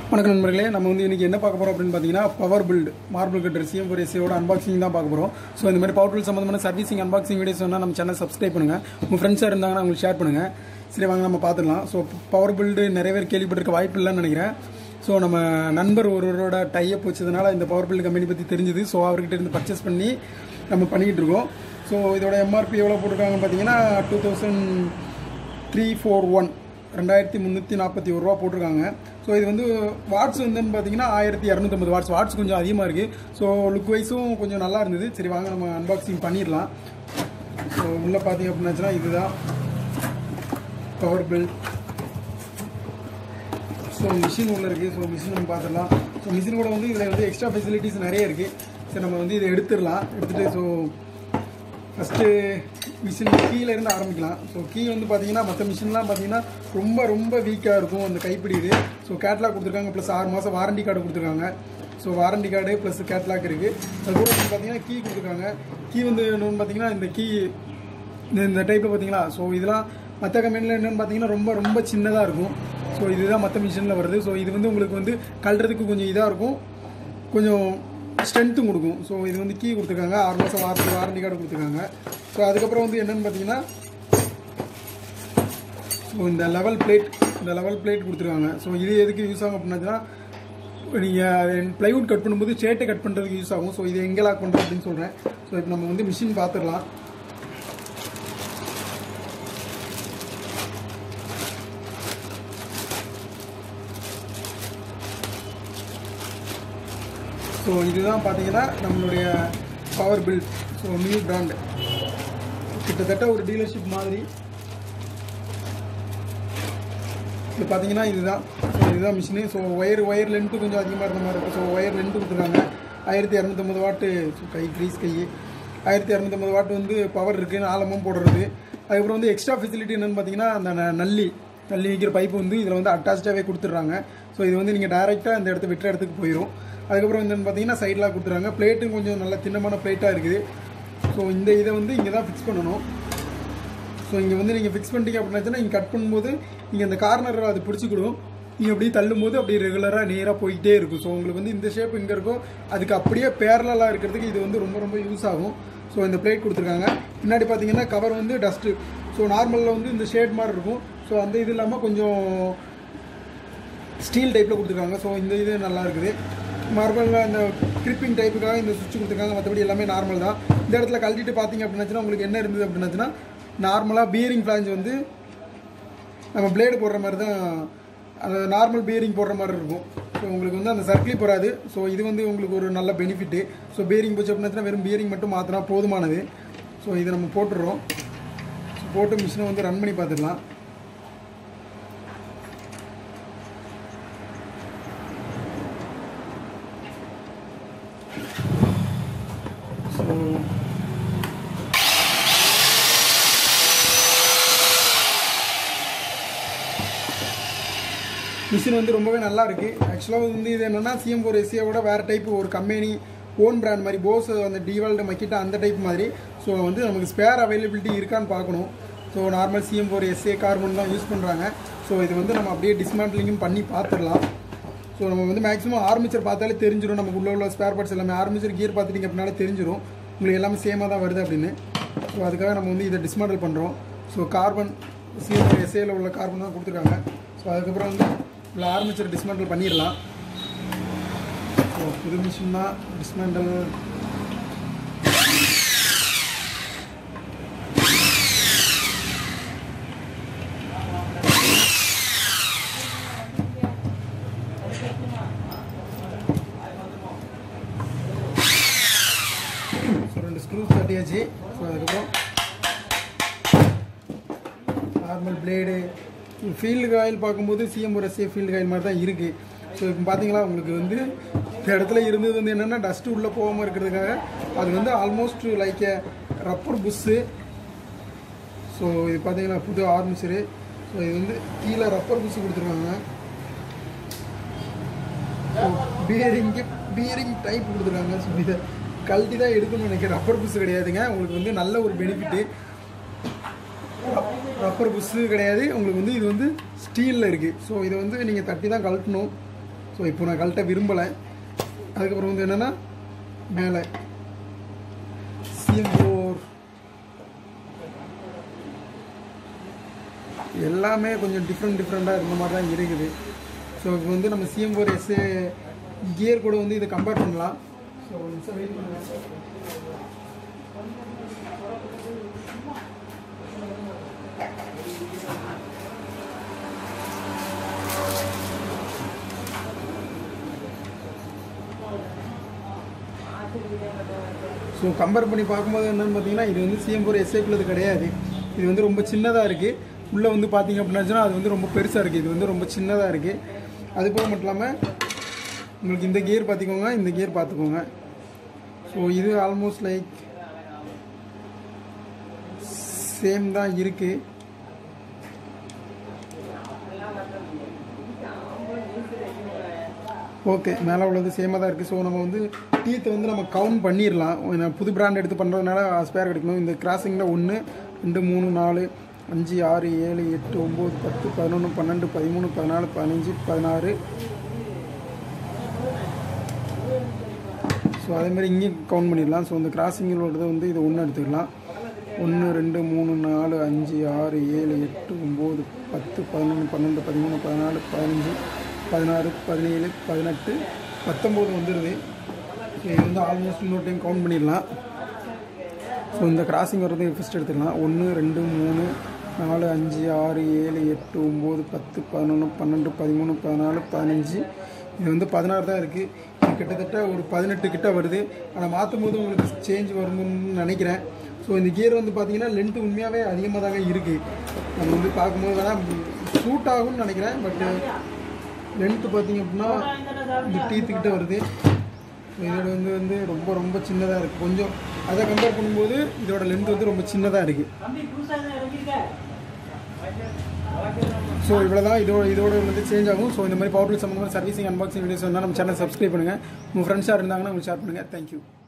வணக்கம் நண்பர்களே நம்ம வந்து இன்னைக்கு என்ன பார்க்க போறோம் அப்படின்னு பார்த்தீங்கன்னா power build marble cutter CM four எஸ்சியோட அன்பாக்சிங் தான் பார்க்க போறோம் ஸோ இந்த மாதிரி பவர் டூல் சம்பந்தமான சர்வீசிங் அன்பாக்சிங் வீடியோஸ் வேணா நம்ம சேனல் சப்ஸ்கிரைப் பண்ணுங்க உங்க ஃப்ரெண்ட்ஸாக இருந்தாங்கன்னா அவங்களுக்கு ஷேர் பண்ணுங்க சரி வாங்க நம்ம பார்த்துக்கலாம் ஸோ பவர் பில்டு நிறைய பேர் கேள்விப்பட்டிருக்க வாய்ப்பு இல்லைன்னு நினைக்கிறேன் ஸோ நம்ம நண்பர் ஒருவரோட டைப் வச்சதுனால இந்த பவர் பில்டு கம்பெனி பற்றி தெரிஞ்சுது ஸோ அவர்கிட்ட இருந்து பர்ச்சேஸ் பண்ணி நம்ம பண்ணிக்கிட்டு இருக்கோம் ஸோ இதோட எம்ஆர்பி எவ்வளோ போட்டிருக்காங்கன்னு பார்த்தீங்கன்னா two thousand three four one ரெண்டாயிரத்தி முந்நூற்றி நாற்பத்தி ஒரு ரூபா போட்டிருக்காங்க ஸோ இது வந்து வாட்ஸ் வந்துன்னு பார்த்தீங்கன்னா ஆயிரத்தி இரநூத்தம்பது வாட்ஸ் வாட்ஸ் கொஞ்சம் அதிகமாக இருக்குது ஸோ லுக் வைஸும் கொஞ்சம் நல்லா இருந்தது சரி வாங்க நம்ம அன்பாக்சிங் பண்ணிடலாம் ஸோ உள்ளே பார்த்தீங்க அப்படின்னாச்சுன்னா இதுதான் பவர் பில் ஸோ மிஷின் உள்ள இருக்குது ஸோ மிஷின் நம்ம பார்த்துடலாம் ஸோ மிஷின் கூட வந்து இதில் வந்து எக்ஸ்ட்ரா ஃபெசிலிட்டிஸ் நிறைய இருக்குது சரி நம்ம வந்து இதை எடுத்துடலாம் எடுத்துகிட்டு ஸோ ஃபஸ்ட்டு மிஷின் கீழே இருந்து ஆரம்பிக்கலாம் ஸோ கீ வந்து பார்த்தீங்கன்னா மற்ற மிஷின்லாம் பார்த்தீங்கன்னா ரொம்ப ரொம்ப வீக்காக இருக்கும் அந்த கைப்பிடி இது ஸோ கேட்லாக் கொடுத்துருக்காங்க ப்ளஸ் ஆறு மாதம் வாரண்டி கார்டு கொடுத்துருக்காங்க so warranty card plus catalogue இருக்குது அது கூட வந்து பார்த்தீங்கன்னா கீ கொடுத்துருக்காங்க கீ வந்து இன்னொன்று பார்த்தீங்கன்னா இந்த கீ இந்த இந்த டைப்பில் பார்த்தீங்களா ஸோ இதெல்லாம் மற்ற கம்பெனியில் என்னென்னு பார்த்தீங்கன்னா ரொம்ப ரொம்ப சின்னதாக இருக்கும் ஸோ இதுதான் மற்ற மிஷினில் வருது ஸோ இது வந்து உங்களுக்கு வந்து கழுறதுக்கு கொஞ்சம் இதாக இருக்கும் கொஞ்சம் ஸ்ட்ரென்த்தும் கொடுக்கும் ஸோ இது வந்து கீ கொடுத்துருக்காங்க ஆறு மாதம் வாரண்டி வாரண்டி கார்டு கொடுத்துருக்காங்க ஸோ அதுக்கப்புறம் வந்து என்னென்னு பார்த்தீங்கன்னா ஸோ இந்த லெவல் பிளேட் இந்த லெவல் பிளேட் கொடுத்துருக்காங்க ஸோ இது எதுக்கு யூஸ் ஆகும் அப்படின்னாச்சுன்னா நீங்கள் ப்ளைவுட் கட் பண்ணும்போது சேட்டை கட் பண்ணுறதுக்கு யூஸ் ஆகும் ஸோ இது எங்கே லாக் பண்ணுறோம் அப்படின்னு சொல்கிறேன் ஸோ இப்போ நம்ம வந்து மிஷின் பார்த்துடலாம் ஸோ இதுதான் பார்த்தீங்கன்னா நம்மளுடைய power bill so new brand கிட்டத்தட்ட ஒரு டீலர்ஷிப் மாதிரி இது பார்த்தீங்கன்னா இதுதான் ஸோ இதுதான் machine so wire wire length கொஞ்சம் அதிகமாக இருந்த மாதிரி இருக்கும் ஸோ ஒயர் லென்த்து கொடுத்துருக்காங்க ஆயிரத்தி இரநூத்தம்பது வாட்டு ஸோ கை க்ரீஸ் கை ஆயிரத்தி இரநூத்தம்பது வாட்டு வந்து பவர் இருக்குது நாலமும் போடுறது அதுக்கப்புறம் வந்து எக்ஸ்ட்ரா ஃபெசிலிட்டி என்னென்னு பார்த்தீங்கன்னா அந்த ந- நல்லி நல்லி வைக்கிற பைப்பு வந்து இதில் வந்து அட்டாச்சாகவே கொடுத்துட்றாங்க ஸோ இது வந்து நீங்கள் டேரெக்டாக இந்த இடத்த விட்டுற இடத்துக்கு போயிடும் அதுக்கப்புறம் என்னென்னு பார்த்தீங்கன்னா சைடெலாம் கொடுத்துறாங்க பிளேட்டும் கொஞ்சம் நல்ல தின்னமான பிளேட்டாக இருக்குது ஸோ இந்த இதை வந்து இங்கே தான் ஃபிக்ஸ் பண்ணணும் ஸோ இங்கே வந்து நீங்கள் ஃபிக்ஸ் பண்ணிட்டீங்க அப்படின்னாச்சுன்னா இங்கே கட் பண்ணும்போது நீங்கள் அந்த கார்னர் அது பிடிச்சிக்கிடும் நீங்கள் அப்படியே தள்ளும்போது அப்படியே ரெகுலராக நேராக போயிட்டே இருக்கும் ஸோ உங்களுக்கு வந்து இந்த ஷேப் இங்கே இருக்கும் அதுக்கு அப்படியே பேரலாக இருக்கிறதுக்கு இது வந்து ரொம்ப ரொம்ப யூஸ் ஆகும் ஸோ இந்த பிளேட் கொடுத்துருக்காங்க பின்னாடி பார்த்தீங்கன்னா கவர் வந்து டஸ்ட்டு ஸோ நார்மலில் வந்து இந்த ஷேட் மாதிரி இருக்கும் ஸோ அந்த இது இல்லாமல் கொஞ்சம் ஸ்டீல் டைப்பில் கொடுத்துருக்காங்க ஸோ இந்த இது நல்லா இருக்குது மார்பலில் இந்த கிரிப்பிங் டைப்புக்காக இந்த சுவிட்ச் கொடுத்துருக்காங்க மற்றபடி எல்லாமே நார்மல் தான் இந்த இடத்துல கழட்டிட்டு பார்த்தீங்க அப்படின்னாச்சுன்னா உங்களுக்கு என்ன இருந்தது அப்படின்னாச்சுன்னா நார்மலாக பியரிங் ஃப்ளாஞ்ச் வந்து நம்ம பிளேடு போடுற மாதிரி தான் அந்த நார்மல் பியரிங் போடுற மாதிரி இருக்கும் ஸோ உங்களுக்கு வந்து அந்த சர்க்கிளி போகாது ஸோ இது வந்து உங்களுக்கு ஒரு நல்ல பெனிஃபிட்டு ஸோ பியரிங் போச்சு அப்படின்னா வெறும் பியரிங் மட்டும் மாற்றினா போதுமானது ஸோ இதை நம்ம போட்டுடுறோம் ஸோ போட்டு மிஷினை வந்து ரன் பண்ணி பார்த்துக்கலாம் ஸோ மிஷின் வந்து ரொம்பவே நல்லா இருக்கு ஆக்சுவலாக வந்து இது என்னன்னா சிஎம் ஃபோர் எஸ்சியோட வேறு டைப் ஒரு கம்பெனி ஓன் பிராண்ட் மாதிரி போஸ் அந்த டிவால்டு மக்கிட்டா அந்த டைப் மாதிரி ஸோ வந்து நமக்கு ஸ்பேர் அவைலபிலிட்டி இருக்கான்னு பார்க்கணும் so normal CM four SA carbon தான் யூஸ் பண்ணுறாங்க ஸோ இது வந்து நம்ம அப்படியே டிஸ்மேண்ட்லிங்கும் பண்ணி பார்த்துடலாம் ஸோ நம்ம வந்து மேக்ஸிமம் ஆர்மிச்சர் பார்த்தாலே தெரிஞ்சிடும் நமக்கு உள்ள உள்ள ஸ்பேர் பார்ட்ஸ் எல்லாமே ஆர்மிச்சர் கியர் பார்த்துட்டிங்க அப்படின்னாலே தெரிஞ்சிடும் உங்களுக்கு எல்லாமே சேமாக தான் வருது அப்படின்னு ஸோ அதுக்காக நம்ம வந்து இதை டிஸ்மேண்டில் பண்ணுறோம் ஸோ கார்பன் சிஎம் எஸ்ஏல உள்ள கார்பன் தான் கொடுத்துருக்காங்க ஸோ அதுக்கப்புறம் வந்து உள்ள ஆர்மிச்சர் டிஸ்மேண்டில் பண்ணிடலாம் ஸோ புது மிஷின் தான் டிஸ்மேண்டல் ஸோ ரெண்டு ஸ்க்ரூஸ் தட்டியாச்சு ஸோ அதுக்கப்புறம் நார்மல் பிளேடு ஃபீல்டு காயில் பார்க்கும்போது சிஎம் ஒரு எஸ்ஏ ஃபீல்டு காயில் மாதிரி தான் இருக்குது ஸோ இப்போ பார்த்தீங்களா உங்களுக்கு வந்து இந்த இடத்துல இருந்தது வந்து என்னென்னா டஸ்ட்டு உள்ளே போகாமல் இருக்கிறதுக்காக அது வந்து almost like a rubber bush so இது பார்த்தீங்கன்னா புது ஆர்மிச்சரு ஸோ இது வந்து கீழே ரப்பர் புஷ்ஷு கொடுத்துருக்காங்க பியரிங்கு பியரிங் டைப் கொடுத்துருக்காங்க ஸோ இதை கழட்டி தான் எடுக்கணும்னு நினைக்கிறேன் ரப்பர் புஷ் கிடையாதுங்க உங்களுக்கு வந்து நல்ல ஒரு பெனிஃபிட்டு ரப்பர் புஷ்ஷு கிடையாது உங்களுக்கு வந்து இது வந்து ஸ்டீலில் இருக்குது ஸோ இதை வந்து நீங்கள் தட்டி தான் கழட்டணும் ஸோ ஸோ இப்போ நான் கழட்ட விரும்பலை அதுக்கப்புறம் வந்து என்னென்னா மேலே சிஎம் ஃபோர் எல்லாமே கொஞ்சம் டிஃப்ரெண்ட் டிஃப்ரெண்ட்டாக இருந்த மாதிரி தான் இருக்குது ஸோ இப்போ வந்து நம்ம சிஎம் ஃபோர் எஸ் கியர் கூட வந்து இதை கம்பேர் பண்ணலாம் ஸோ ஒரு நிமிஷம் வெயிட் பண்ணுங்க ஸோ கம்பேர் பண்ணி பார்க்கும்போது என்னன்னு பார்த்தீங்கன்னா இது வந்து சிஎம் ஃபோர் எஸ்ஐக்குள்ளது கிடையாது இது வந்து ரொம்ப சின்னதாக இருக்குது உள்ளே வந்து பார்த்தீங்க அப்படின்னா அது வந்து ரொம்ப பெருசாக இருக்குது இது வந்து ரொம்ப சின்னதாக இருக்குது அது போக மட்டும் இல்லாமல் உங்களுக்கு இந்த கியர் பார்த்துக்கோங்க இந்த கியர் பார்த்துக்கோங்க ஸோ இது ஆல்மோஸ்ட் லைக் சேம் தான் இருக்குது ஓகே மேலே உள்ளது சேமாக தான் இருக்குது ஸோ நம்ம வந்து டீத்தை வந்து நம்ம கவுண்ட் பண்ணிடலாம் ஏன்னா புது பிராண்ட் எடுத்து பண்ணுறதுனால ஸ்பேர் கிடைக்கணும் இந்த கிராசிங்கில் ஒன்று ரெண்டு மூணு நாலு அஞ்சு ஆறு ஏழு எட்டு ஒம்பது பத்து பதினொன்று பன்னெண்டு பதிமூணு பதினாலு பதினஞ்சு பதினாறு ஸோ அதேமாதிரி இங்கேயும் கவுண்ட் பண்ணிடலாம் ஸோ இந்த கிராசிங்கில் உள்ளது வந்து இது ஒன்று எடுத்துக்கலாம் ஒன்று ரெண்டு மூணு நாலு அஞ்சு ஆறு ஏழு எட்டு ஒம்பது பத்து பதினொன்று பன்னெண்டு பதிமூணு பதினாலு பதினஞ்சு பதினாறு பதினேழு பதினெட்டு பத்தொம்போது வந்துடுது ஸோ இது வந்து ஆல்மோஸ்ட் இன்னொரு டைம் கவுண்ட் பண்ணிடலாம் ஸோ இந்த கிராசிங் வர்றது ஃபஸ்ட் எடுத்துக்கலாம் ஒன்று ரெண்டு மூணு நாலு அஞ்சு ஆறு ஏழு எட்டு ஒம்பது பத்து பதினொன்று பன்னெண்டு பதிமூணு பதினாலு பதினஞ்சு இது வந்து பதினாறு தான் இருக்குது இது கிட்டத்தட்ட ஒரு பதினெட்டு கிட்ட வருது ஆனால் மாற்றும் போது உங்களுக்கு சேஞ்ச் வரும்னு நினைக்கிறேன் ஸோ இந்த கியர் வந்து பார்த்தீங்கன்னா லென்த்து உண்மையாகவே அதிகமாக தாங்க இருக்குது நம்ம வந்து பார்க்கும்போது வேணால் சூட் ஆகும்னு நினைக்கிறேன் பட் லென்த்து பார்த்தீங்க அப்படின்னா இந்த டீத்துக்கிட்ட வருது இதோட வந்து வந்து ரொம்ப ரொம்ப சின்னதாக இருக்குது கொஞ்சம் அதை கம்பேர் பண்ணும்போது இதோட லென்த் வந்து ரொம்ப சின்னதாக இருக்குது ஸோ இவ்வளோ தான் இதோட இதோட வந்து சேஞ்ச் ஆகும் ஸோ இந்த மாதிரி பவர் டூல் சம்மந்தமாக சர்வீசிங் அன்பாக்சிங் வீடியோஸ் வந்தால் நம்ம சேனல் சப்ஸ்கிரைப் பண்ணுங்கள் உங்கள் ஃப்ரெண்ட்ஸாக இருந்தாங்கன்னா உங்களுக்கு ஷேர் பண்ணுங்கள் தேங்க்யூ